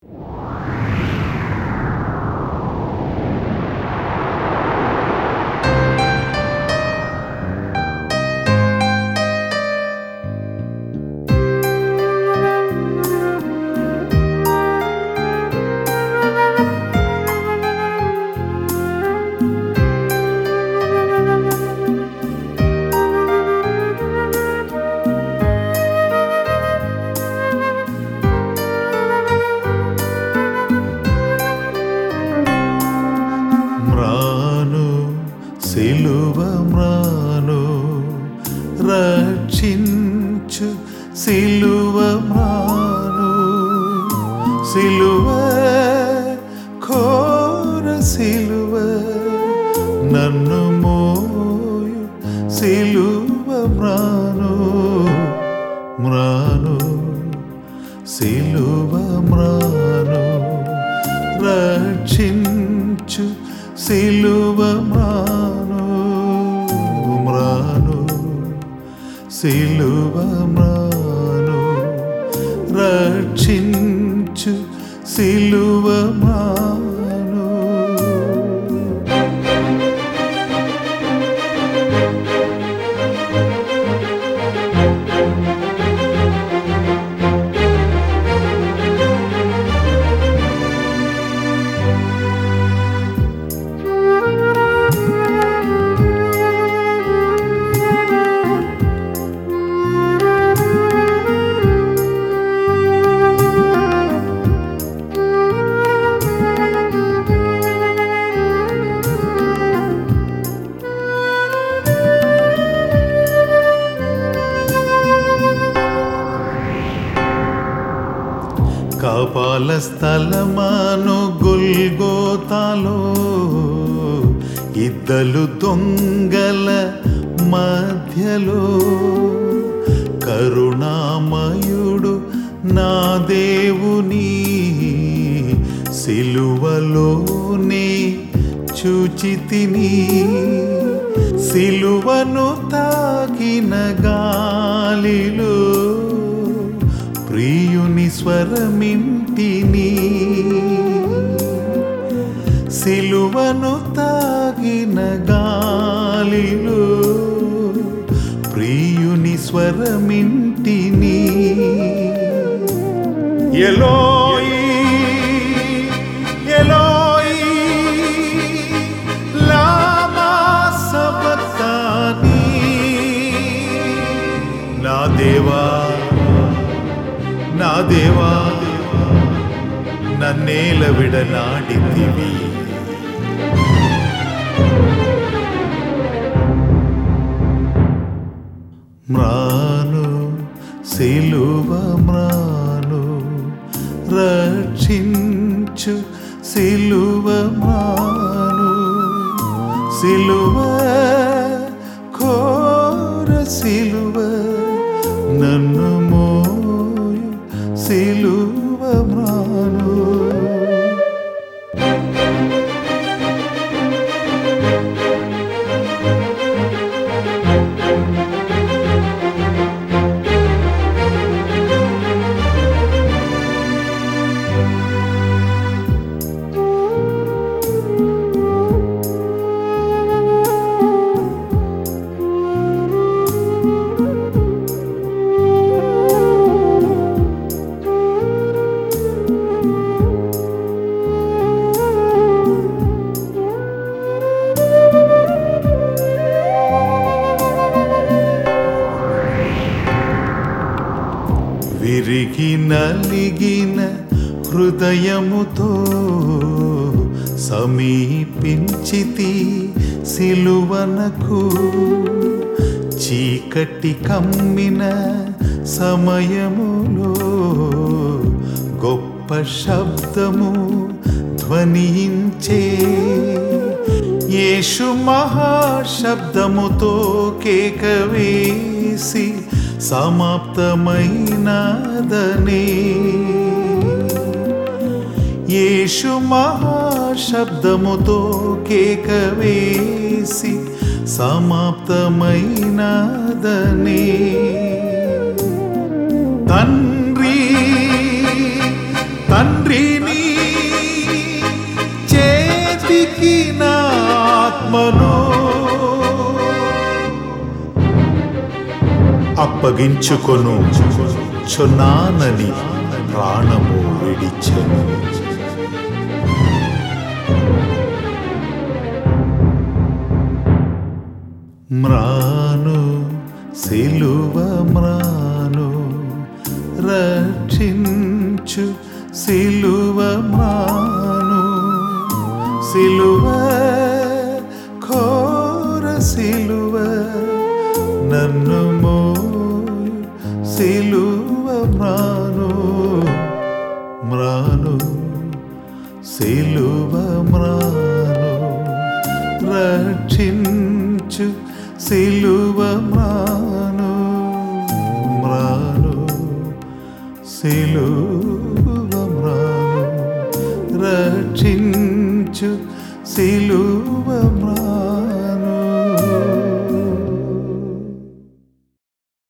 మ్రాను సిలువ మ్రాను రక్షించు సిలువ మ్రాను సిలువ ఘోర సిలువ నన్ను మోయు సిలువ మ్రాను మ్రాను సిలువ మ్రాను రక్షించు సిలువ మ్రాను మ్రాను సిలువ మ్రాను రక్షించు సిలువ మ్రాను కపాల స్థలమాను గుల్గోతాలో ఇద్దలు దొంగల మధ్యలో కరుణామయుడు నా దేవుని సిలువలోనే చూచితిని సిలువను తాకిన గాలిలో ప్రియుని స్వరమింటిని సిలువను తాగిన గాలిలో ప్రియుని స్వరమింటిని ఎలోయి ఎలోయి లామా సబక్తాని నా దేవా నా దేవా నన్నేల విడనాడితివి మ్రాను సిలువ మ్రాను రక్షించు సిలువ మ్రాను సిలువ ఘోర సిలువ నన్ను మోయు సిలువ మ్రాను విరిగి నలిగిన హృదయముతో సమీపించితి సిలువనకు చీకటి కమ్మిన సమయములో గొప్ప శబ్దము ధ్వనించే యేసు మహాశబ్దముతో కేక వేసి సమాప్తమైనదనే యేసు మహాశబ్దముతో కేక వేసి సమాప్తమైనదనే తండ్రి తండ్రి ఆత్మను అప్పగించుకొను చున్నానని ప్రాణము విడిచెను మ్రాను సిలువ మ్రాను రక్షించు సిలువ మ్రాను సిలువ ఘోర సిలువ నన్ను మోయు సిలువ మ్రాను మ్రాను సిలువ మ్రాను రక్షించు సిలువ మ్రాను మ్రాను సిలువ మ్రాను రక్షించు సిలువ మ్రాను